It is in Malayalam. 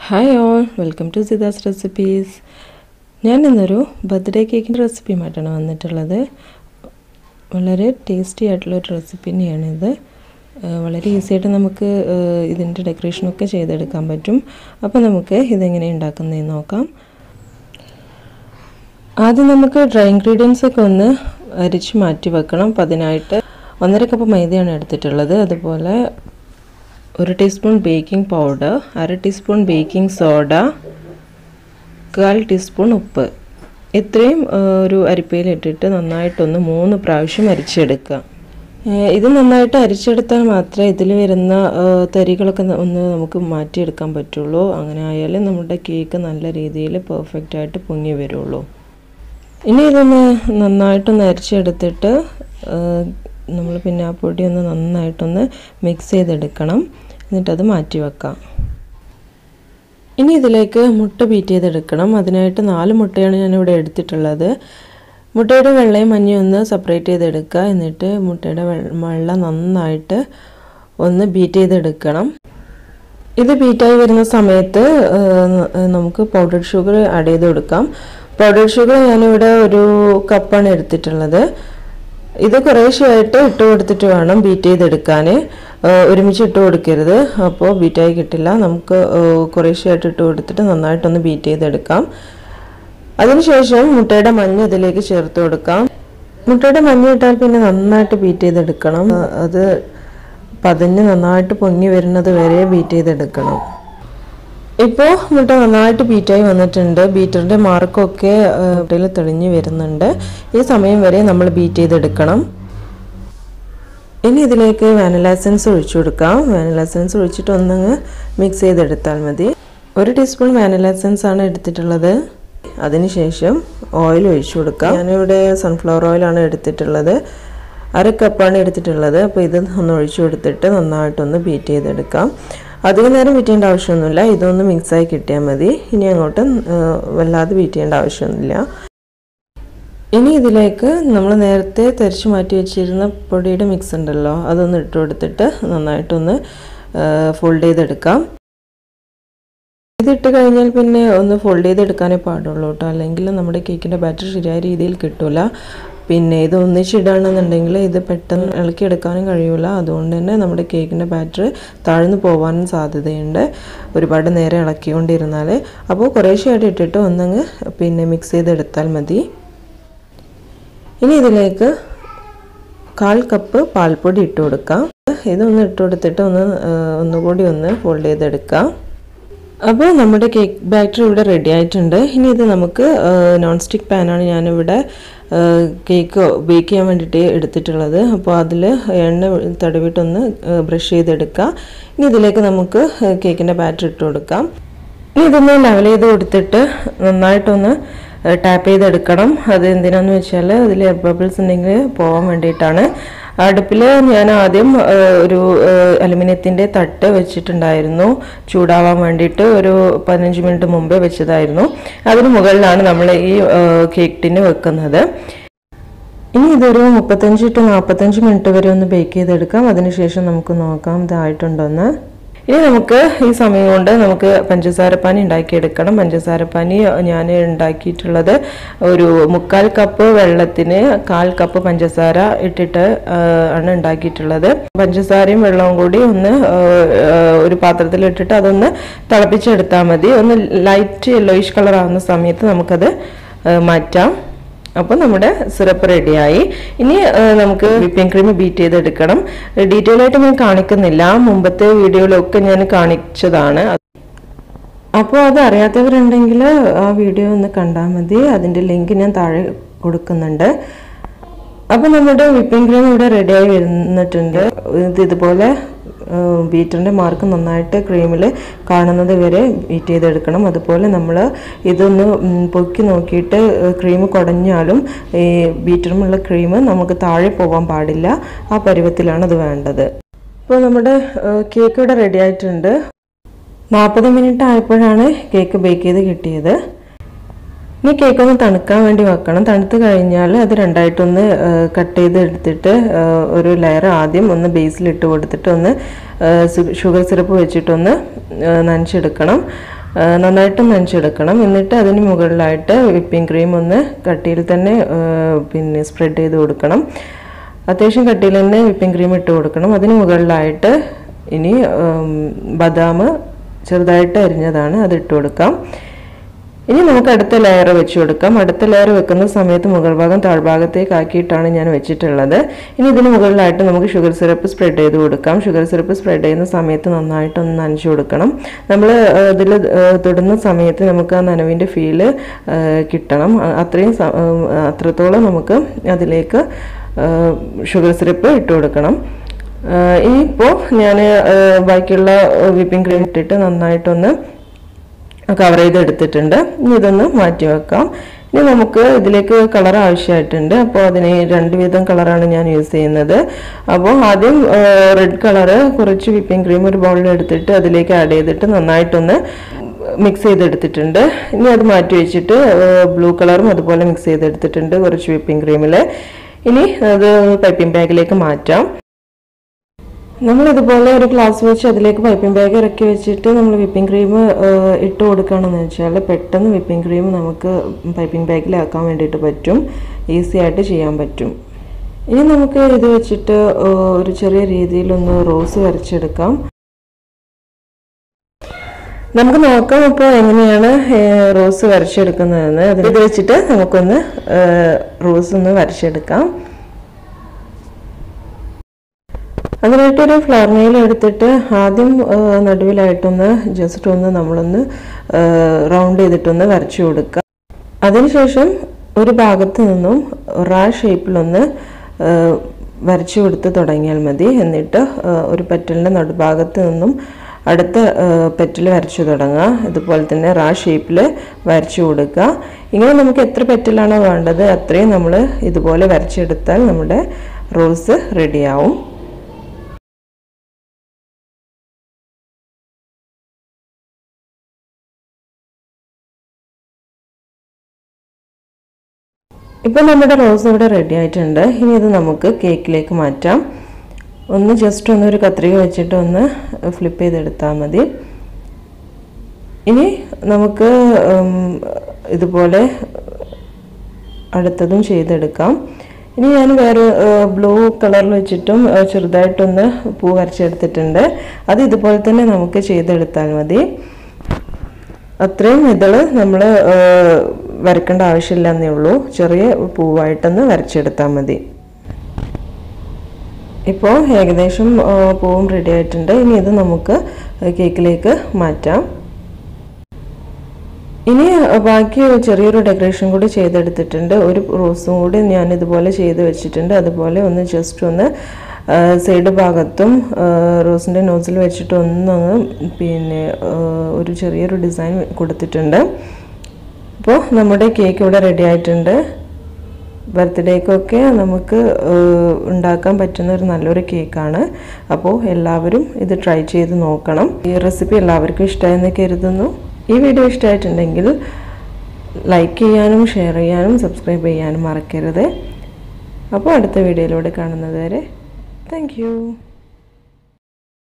ഹായ് ഓൾ വെൽക്കം ടു സിദാസ് റെസിപ്പീസ് ഞാൻ ഇന്നൊരു ബർത്ത്ഡേ കേക്കിൻ്റെ റെസിപ്പിയുമായിട്ടാണ് വന്നിട്ടുള്ളത് വളരെ ടേസ്റ്റി ആയിട്ടുള്ളൊരു റെസിപ്പി തന്നെയാണിത് ഏഹ് വളരെ ഈസി ആയിട്ട് നമുക്ക് ഏഹ് ഇതിൻ്റെ ഡെക്കറേഷനൊക്കെ ചെയ്തെടുക്കാൻ പറ്റും അപ്പോൾ നമുക്ക് ഇതെങ്ങനെ ഉണ്ടാക്കുന്നതെന്ന് നോക്കാം ആദ്യം നമുക്ക് ഡ്രൈ ഇൻഗ്രീഡിയൻസ് ഒക്കെ ഒന്ന് അരിച്ച് മാറ്റി വെക്കണം അപ്പം അതിനായിട്ട് ഒന്നര കപ്പ് മൈദയാണ് എടുത്തിട്ടുള്ളത് അതുപോലെ ഒരു ടീസ്പൂൺ ബേക്കിംഗ് പൗഡർ അര ടീസ്പൂൺ ബേക്കിംഗ് സോഡ കാൽ ടീസ്പൂൺ ഉപ്പ് ഇത്രയും ഒരു അരിപ്പയിലിട്ടിട്ട് നന്നായിട്ടൊന്ന് മൂന്ന് പ്രാവശ്യം അരിച്ചെടുക്കുക ഇത് നന്നായിട്ട് അരിച്ചെടുത്താൽ മാത്രമേ ഇതിൽ വരുന്ന തരികളൊക്കെ ഒന്ന് നമുക്ക് മാറ്റിയെടുക്കാൻ പറ്റുള്ളൂ അങ്ങനെ ആയാൽ നമ്മുടെ കേക്ക് നല്ല രീതിയിൽ പെർഫെക്റ്റ് ആയിട്ട് പൊങ്ങി വരുള്ളൂ ഇനി ഇതൊന്ന് നന്നായിട്ടൊന്ന് അരിച്ചെടുത്തിട്ട് നമ്മൾ പിന്നെ ആ പൊടി ഒന്ന് നന്നായിട്ടൊന്ന് മിക്സ് ചെയ്തെടുക്കണം എന്നിട്ടത് മാറ്റി വെക്കാം ഇനി ഇതിലേക്ക് മുട്ട ബീറ്റ് ചെയ്തെടുക്കണം അതിനായിട്ട് നാല് മുട്ടയാണ് ഞാനിവിടെ എടുത്തിട്ടുള്ളത് മുട്ടയുടെ വെള്ളയും മഞ്ഞയും ഒന്ന് സെപ്പറേറ്റ് ചെയ്തെടുക്കുക എന്നിട്ട് മുട്ടയുടെ വെള്ളം നന്നായിട്ട് ഒന്ന് ബീറ്റ് ചെയ്തെടുക്കണം ഇത് ബീറ്റായി വരുന്ന സമയത്ത് നമുക്ക് പൗഡർഡ് ഷുഗർ ആഡ് ചെയ്ത് കൊടുക്കാം പൗഡർഡ് ഷുഗർ ഞാനിവിടെ ഒരു കപ്പാണ് എടുത്തിട്ടുള്ളത് ഇത് കുറേശ്ശെയായിട്ട് ഇട്ട് കൊടുത്തിട്ട് വേണം ബീറ്റ് ചെയ്തെടുക്കാൻ ഒരുമിച്ച് ഇട്ട് കൊടുക്കരുത് അപ്പോൾ ബീറ്റായി കിട്ടില്ല നമുക്ക് കുറേശ്ശെയായിട്ട് ഇട്ട് കൊടുത്തിട്ട് നന്നായിട്ടൊന്ന് ബീറ്റ് ചെയ്തെടുക്കാം അതിനുശേഷം മുട്ടയുടെ മഞ്ഞ ഇതിലേക്ക് ചേർത്ത് കൊടുക്കാം മുട്ടയുടെ മഞ്ഞ ഇട്ടാൽ പിന്നെ നന്നായിട്ട് ബീറ്റ് ചെയ്തെടുക്കണം അത് പതിഞ്ഞ് നന്നായിട്ട് പൊങ്ങി വരുന്നത് വരെ ബീറ്റ് ചെയ്തെടുക്കണം ഇപ്പോൾ മുട്ട നന്നായിട്ട് ബീറ്റായി വന്നിട്ടുണ്ട് ബീറ്ററിൻ്റെ മാർക്കൊക്കെ മുട്ടയിൽ തെളിഞ്ഞ് വരുന്നുണ്ട് ഈ സമയം വരെ നമ്മൾ ബീറ്റ് ചെയ്തെടുക്കണം ഇനി ഇതിലേക്ക് വാനില എസൻസ് ഒഴിച്ചു കൊടുക്കാം വാനില എസൻസ് ഒഴിച്ചിട്ട് ഒന്നങ്ങ് മിക്സ് ചെയ്തെടുത്താൽ മതി ഒരു ടീസ്പൂൺ വാനില എസൻസ് ആണ് എടുത്തിട്ടുള്ളത് അതിനുശേഷം ഓയിൽ ഒഴിച്ചു കൊടുക്കാം ഞാനിവിടെ സൺഫ്ലവർ ഓയിലാണ് എടുത്തിട്ടുള്ളത് അര കപ്പാണ് എടുത്തിട്ടുള്ളത് അപ്പോൾ ഇത് ഒന്ന് ഒഴിച്ചു കൊടുത്തിട്ട് നന്നായിട്ടൊന്ന് ബീറ്റ് ചെയ്തെടുക്കാം അധികം നേരം ബീറ്റ് ചെയ്യേണ്ട ആവശ്യമൊന്നുമില്ല ഇതൊന്ന് മിക്സായി കിട്ടിയാൽ മതി ഇനി അങ്ങോട്ട് വല്ലാതെ ബീറ്റ് ചെയ്യേണ്ട ആവശ്യമൊന്നുമില്ല ഇനി ഇതിലേക്ക് നമ്മൾ നേരത്തെ തരിച്ചു മാറ്റി വെച്ചിരുന്ന പൊടിയുടെ മിക്സ് ഉണ്ടല്ലോ അതൊന്ന് ഇട്ട് കൊടുത്തിട്ട് നന്നായിട്ടൊന്ന് ഫോൾഡ് ചെയ്തെടുക്കാം ഇതിട്ട് കഴിഞ്ഞാൽ പിന്നെ ഒന്ന് ഫോൾഡ് ചെയ്തെടുക്കാനേ പാടുള്ളൂ കേട്ടോ അല്ലെങ്കിൽ നമ്മുടെ കേക്കിൻ്റെ ബാറ്റർ ശരിയായ രീതിയിൽ കിട്ടില്ല പിന്നെ ഇത് ഒന്നിച്ചിടുകയാണെന്നുണ്ടെങ്കിൽ ഇത് പെട്ടെന്ന് ഇളക്കിയെടുക്കാനും കഴിയില്ല അതുകൊണ്ട് തന്നെ നമ്മുടെ കേക്കിൻ്റെ ബാറ്റർ താഴ്ന്നു പോകാനും സാധ്യതയുണ്ട് ഒരുപാട് നേരം ഇളക്കിക്കൊണ്ടിരുന്നാൽ അപ്പോൾ കുറേശ്ശെയായിട്ട് ഇട്ടിട്ട് ഒന്നങ്ങ് പിന്നെ മിക്സ് ചെയ്തെടുത്താൽ മതി ഇനി ഇതിലേക്ക് കാൽ കപ്പ് പാൽപ്പൊടി ഇട്ട് കൊടുക്കാം ഇതൊന്ന് ഇട്ട് കൊടുത്തിട്ട് ഒന്ന് ഒന്നുകൂടി ഒന്ന് ഫോൾഡ് ചെയ്തെടുക്കാം അപ്പോൾ നമ്മുടെ കേക്ക് ബാറ്റർ ഇവിടെ റെഡി ആയിട്ടുണ്ട് ഇനി ഇത് നമുക്ക് നോൺ സ്റ്റിക്ക് പാനാണ് ഞാനിവിടെ കേക്ക് ബേക്ക് ചെയ്യാൻ വേണ്ടിയിട്ട് എടുത്തിട്ടുള്ളത് അപ്പോൾ അതിൽ എണ്ണ തടവിട്ടൊന്ന് ബ്രഷ് ചെയ്തെടുക്കുക ഇനി ഇതിലേക്ക് നമുക്ക് കേക്കിൻ്റെ ബാറ്റർ ഇട്ട് കൊടുക്കാം ഇനി ഇതൊന്ന് ലെവൽ ചെയ്ത് കൊടുത്തിട്ട് നന്നായിട്ടൊന്ന് ടാപ്പ് ചെയ്തെടുക്കണം അത് എന്തിനാന്ന് വെച്ചാൽ അതിൽ എയർ ബബിൾസ് ഉണ്ടെങ്കിൽ പോകാൻ വേണ്ടിയിട്ടാണ് അടുപ്പിൽ ഞാൻ ആദ്യം ഒരു അലുമിനിയത്തിൻ്റെ തട്ട് വെച്ചിട്ടുണ്ടായിരുന്നു ചൂടാവാൻ വേണ്ടിയിട്ട് ഒരു പതിനഞ്ച് മിനിറ്റ് മുമ്പേ വെച്ചതായിരുന്നു അതിന് മുകളിലാണ് നമ്മൾ ഈ കേക്ക് ടിന് വെക്കുന്നത് ഇനി ഇതൊരു മുപ്പത്തഞ്ച് ടു നാൽപ്പത്തഞ്ച് മിനിറ്റ് വരെ ഒന്ന് ബേക്ക് ചെയ്തെടുക്കാം അതിനുശേഷം നമുക്ക് നോക്കാം ഇതായിട്ടുണ്ടോന്ന് ഇനി നമുക്ക് ഈ സമയം കൊണ്ട് നമുക്ക് പഞ്ചസാരപ്പാനി ഉണ്ടാക്കിയെടുക്കണം പഞ്ചസാരപ്പാനി ഞാൻ ഉണ്ടാക്കിയിട്ടുള്ളത് ഒരു മുക്കാൽ കപ്പ് വെള്ളത്തിന് കാൽ കപ്പ് പഞ്ചസാര ഇട്ടിട്ട് ആണ് ഉണ്ടാക്കിയിട്ടുള്ളത് പഞ്ചസാരയും വെള്ളവും കൂടി ഒന്ന് ഒരു പാത്രത്തിൽ ഇട്ടിട്ട് അതൊന്ന് തിളപ്പിച്ചെടുത്താൽ മതി ഒന്ന് ലൈറ്റ് യെല്ലോയിഷ് കളർ ആവുന്ന സമയത്ത് നമുക്കത് മാറ്റാം അപ്പോൾ നമ്മുടെ സിറപ്പ് റെഡിയായി ഇനി നമുക്ക് വിപ്പിംഗ് ക്രീം ബീറ്റ് ചെയ്തെടുക്കണം ഡീറ്റെയിൽ ആയിട്ട് ഞാൻ കാണിക്കുന്നില്ല മുമ്പത്തെ വീഡിയോയിലൊക്കെ ഞാൻ കാണിച്ചതാണ് അപ്പോൾ അത് അറിയാത്തവരുണ്ടെങ്കിൽ ആ വീഡിയോ ഒന്ന് കണ്ടാൽ മതി അതിൻ്റെ ലിങ്ക് ഞാൻ താഴെ കൊടുക്കുന്നുണ്ട് അപ്പോൾ നമ്മുടെ വിപ്പിംഗ് ക്രീം ഇവിടെ റെഡിയായി വരുന്നിട്ടുണ്ട് ഇത് ഇതുപോലെ ബീറ്ററിൻ്റെ മാർക്ക് നന്നായിട്ട് ക്രീമിൽ കാണുന്നത് വരെ ബീറ്റ് ചെയ്തെടുക്കണം അതുപോലെ നമ്മൾ ഇതൊന്ന് പൊക്കി നോക്കിയിട്ട് ക്രീം കുടഞ്ഞാലും ഈ ബീറ്ററുമുള്ള ക്രീം നമുക്ക് താഴെ പോകാൻ പാടില്ല ആ പരുവത്തിലാണ് അത് വേണ്ടത് ഇപ്പോൾ നമ്മുടെ കേക്ക് ഇവിടെ റെഡി ആയിട്ടുണ്ട് നാൽപ്പത് മിനിറ്റ് ആയപ്പോഴാണ് കേക്ക് ബേക്ക് ചെയ്ത് കിട്ടിയത് ഇനി കേക്ക് ഒന്ന് തണുക്കാൻ വേണ്ടി വെക്കണം തണുത്ത് കഴിഞ്ഞാൽ അത് രണ്ടായിട്ടൊന്ന് കട്ട് ചെയ്ത് എടുത്തിട്ട് ഒരു ലെയർ ആദ്യം ഒന്ന് ബേസിലിട്ട് കൊടുത്തിട്ട് ഒന്ന് ഷുഗർ സിറപ്പ് വെച്ചിട്ടൊന്ന് നനച്ചെടുക്കണം ആ, നന്നായിട്ട് നനച്ചെടുക്കണം എന്നിട്ട് അതിന് മുകളിലായിട്ട് വിപ്പിംഗ് ക്രീം ഒന്ന് കട്ടിയിൽ തന്നെ ആ, പിന്നെ സ്പ്രെഡ് ചെയ്ത് കൊടുക്കണം അത്യാവശ്യം കട്ടിയിൽ തന്നെ വിപ്പിംഗ് ക്രീം ഇട്ട് കൊടുക്കണം അതിന് മുകളിലായിട്ട് ഇനി ഉം, ബദാം ചെറുതായിട്ട് അരിഞ്ഞതാണ് അത് ഇട്ട് കൊടുക്കാം ഇനി നമുക്ക് അടുത്ത ലെയർ വെച്ച് കൊടുക്കാം അടുത്ത ലെയർ വെക്കുന്ന സമയത്ത് മുകൾ ഭാഗം താഴ്ഭാഗത്തേക്ക് ആക്കിയിട്ടാണ് ഞാൻ വെച്ചിട്ടുള്ളത് ഇനി ഇതിന് മുകളിലായിട്ട് നമുക്ക് ഷുഗർ സിറപ്പ് സ്പ്രെഡ് ചെയ്ത് കൊടുക്കാം ഷുഗർ സിറപ്പ് സ്പ്രെഡ് ചെയ്യുന്ന സമയത്ത് നന്നായിട്ടൊന്ന് നനച്ചു കൊടുക്കണം നമ്മൾ ഇതിൽ തൊടുന്ന സമയത്ത് നമുക്ക് ആ നനവിൻ്റെ ഫീല് കിട്ടണം അ- അത്രയും സ- ഉം, അത്രത്തോളം നമുക്ക് അതിലേക്ക് ഷുഗർ സിറപ്പ് ഇട്ട് കൊടുക്കണം ആഹ് ഇനിയിപ്പോൾ ഞാൻ ബാക്കിയുള്ള വിപ്പിംഗ് ക്രീം ഇട്ടിട്ട് നന്നായിട്ടൊന്ന് കവർ ചെയ്ത് എടുത്തിട്ടുണ്ട് ഇനി ഇതൊന്ന് മാറ്റി വെക്കാം ഇനി നമുക്ക് ഇതിലേക്ക് കളർ ആവശ്യമായിട്ടുണ്ട് അപ്പോൾ അതിന് രണ്ട് വിധം കളറാണ് ഞാൻ യൂസ് ചെയ്യുന്നത് അപ്പോൾ ആദ്യം റെഡ് കളറ് കുറച്ച് വിപ്പിംഗ് ക്രീം ഒരു ബൗളിൽ എടുത്തിട്ട് അതിലേക്ക് ആഡ് ചെയ്തിട്ട് നന്നായിട്ടൊന്ന് മിക്സ് ചെയ്തെടുത്തിട്ടുണ്ട് ഇനി അത് മാറ്റി വെച്ചിട്ട് ബ്ലൂ കളറും അതുപോലെ മിക്സ് ചെയ്തെടുത്തിട്ടുണ്ട് കുറച്ച് വിപ്പിംഗ് ക്രീമിൽ ഇനി അത് പൈപ്പിംഗ് ബാഗിലേക്ക് മാറ്റാം നമ്മൾ ഇതുപോലെ ഒരു ഗ്ലാസ് വെച്ച് അതിലേക്ക് പൈപ്പിംഗ് ബാഗ് ഇറക്കി വെച്ചിട്ട് നമ്മൾ വിപ്പിംഗ് ക്രീം ഇട്ട് കൊടുക്കുകയാണെന്ന് വെച്ചാൽ പെട്ടെന്ന് വിപ്പിംഗ് ക്രീം നമുക്ക് പൈപ്പിംഗ് ബാഗിലാക്കാൻ വേണ്ടിയിട്ട് പറ്റും ഈസി ആയിട്ട് ചെയ്യാൻ പറ്റും ഇനി നമുക്ക് ഇത് വെച്ചിട്ട് ഏഹ്, ഒരു ചെറിയ രീതിയിലൊന്ന് റോസ് വരച്ചെടുക്കാം നമുക്ക് നോക്കാം ഇപ്പോൾ എങ്ങനെയാണ് ഏഹ്, റോസ് വരച്ചെടുക്കുന്നതെന്ന് അത് ഇത് വെച്ചിട്ട് നമുക്കൊന്ന് ഏഹ്, റോസ് ഒന്ന് വരച്ചെടുക്കാം അതിനായിട്ടൊരു ഫ്ലവർ നെയിൽ എടുത്തിട്ട് ആദ്യം ആ, നടുവിലായിട്ടൊന്ന് ജസ്റ്റ് ഒന്ന് നമ്മളൊന്ന് റൗണ്ട് ചെയ്തിട്ടൊന്ന് വരച്ചു കൊടുക്കുക അതിനുശേഷം ഒരു ഭാഗത്ത് നിന്നും റാ ഷേപ്പിലൊന്ന് ആ, വരച്ചു കൊടുത്ത് തുടങ്ങിയാൽ മതി എന്നിട്ട് ആ, ഒരു പെറ്റലിൻ്റെ നടുഭാഗത്ത് നിന്നും അടുത്ത പെറ്റൽ വരച്ചു തുടങ്ങുക ഇതുപോലെ തന്നെ റാ ഷേപ്പിൽ വരച്ചു കൊടുക്കുക ഇങ്ങനെ നമുക്ക് എത്ര പെറ്റലാണോ വേണ്ടത് അത്രയും നമ്മൾ ഇതുപോലെ വരച്ചെടുത്താൽ നമ്മുടെ റോസ് റെഡിയാവും ഇപ്പം നമ്മുടെ റോസ് ഇവിടെ റെഡി ആയിട്ടുണ്ട് ഇനി ഇത് നമുക്ക് കേക്കിലേക്ക് മാറ്റാം ഒന്ന് ജസ്റ്റ് ഒന്ന് ഒരു കത്രിക വെച്ചിട്ട് ഒന്ന് ഫ്ലിപ്പ് ചെയ്തെടുത്താൽ മതി ഇനി നമുക്ക് ഉം, ഇതുപോലെ അടുത്തതും ചെയ്തെടുക്കാം ഇനി ഞാൻ വേറെ ബ്ലൂ കളറിൽ വെച്ചിട്ടും ആ, ചെറുതായിട്ടൊന്ന് പൂ വരച്ചെടുത്തിട്ടുണ്ട് അത് ഇതുപോലെ തന്നെ നമുക്ക് ചെയ്തെടുത്താൽ മതി അത്രയും ഇതള് നമ്മൾ വരക്കേണ്ട ആവശ്യമില്ല എന്നേ ഉള്ളൂ ചെറിയ പൂവായിട്ടൊന്ന് വരച്ചെടുത്താൽ മതി ഇപ്പോൾ ഏകദേശം ആ, പൂവും റെഡി ആയിട്ടുണ്ട് ഇനി ഇത് നമുക്ക് കേക്കിലേക്ക് മാറ്റാം ഇനി ബാക്കി ചെറിയൊരു ഡെക്കറേഷൻ കൂടി ചെയ്തെടുത്തിട്ടുണ്ട് ഒരു റോസും കൂടി ഞാൻ ഇതുപോലെ ചെയ്ത് വെച്ചിട്ടുണ്ട് അതുപോലെ ഒന്ന് ജസ്റ്റ് ഒന്ന് സൈഡ് ഭാഗത്തും റോസിൻ്റെ നോസിൽ വെച്ചിട്ട് ഒന്നങ്ങ് പിന്നെ ആ, ഒരു ചെറിയൊരു ഡിസൈൻ കൊടുത്തിട്ടുണ്ട് അപ്പോൾ നമ്മുടെ കേക്ക് ഇവിടെ റെഡി ആയിട്ടുണ്ട് ബർത്ത്ഡേക്കൊക്കെ നമുക്ക് ഏഹ്, ഉണ്ടാക്കാൻ പറ്റുന്ന ഒരു നല്ലൊരു കേക്കാണ് അപ്പോൾ എല്ലാവരും ഇത് ട്രൈ ചെയ്ത് നോക്കണം ഈ റെസിപ്പി എല്ലാവർക്കും ഇഷ്ടമായെന്ന് കരുതുന്നു ഈ വീഡിയോ ഇഷ്ടമായിട്ടുണ്ടെങ്കിൽ ലൈക്ക് ചെയ്യാനും ഷെയർ ചെയ്യാനും സബ്സ്ക്രൈബ് ചെയ്യാനും മറക്കരുത് അപ്പോൾ അടുത്ത വീഡിയോയിലൂടെ കാണുന്നത് വരെ താങ്ക്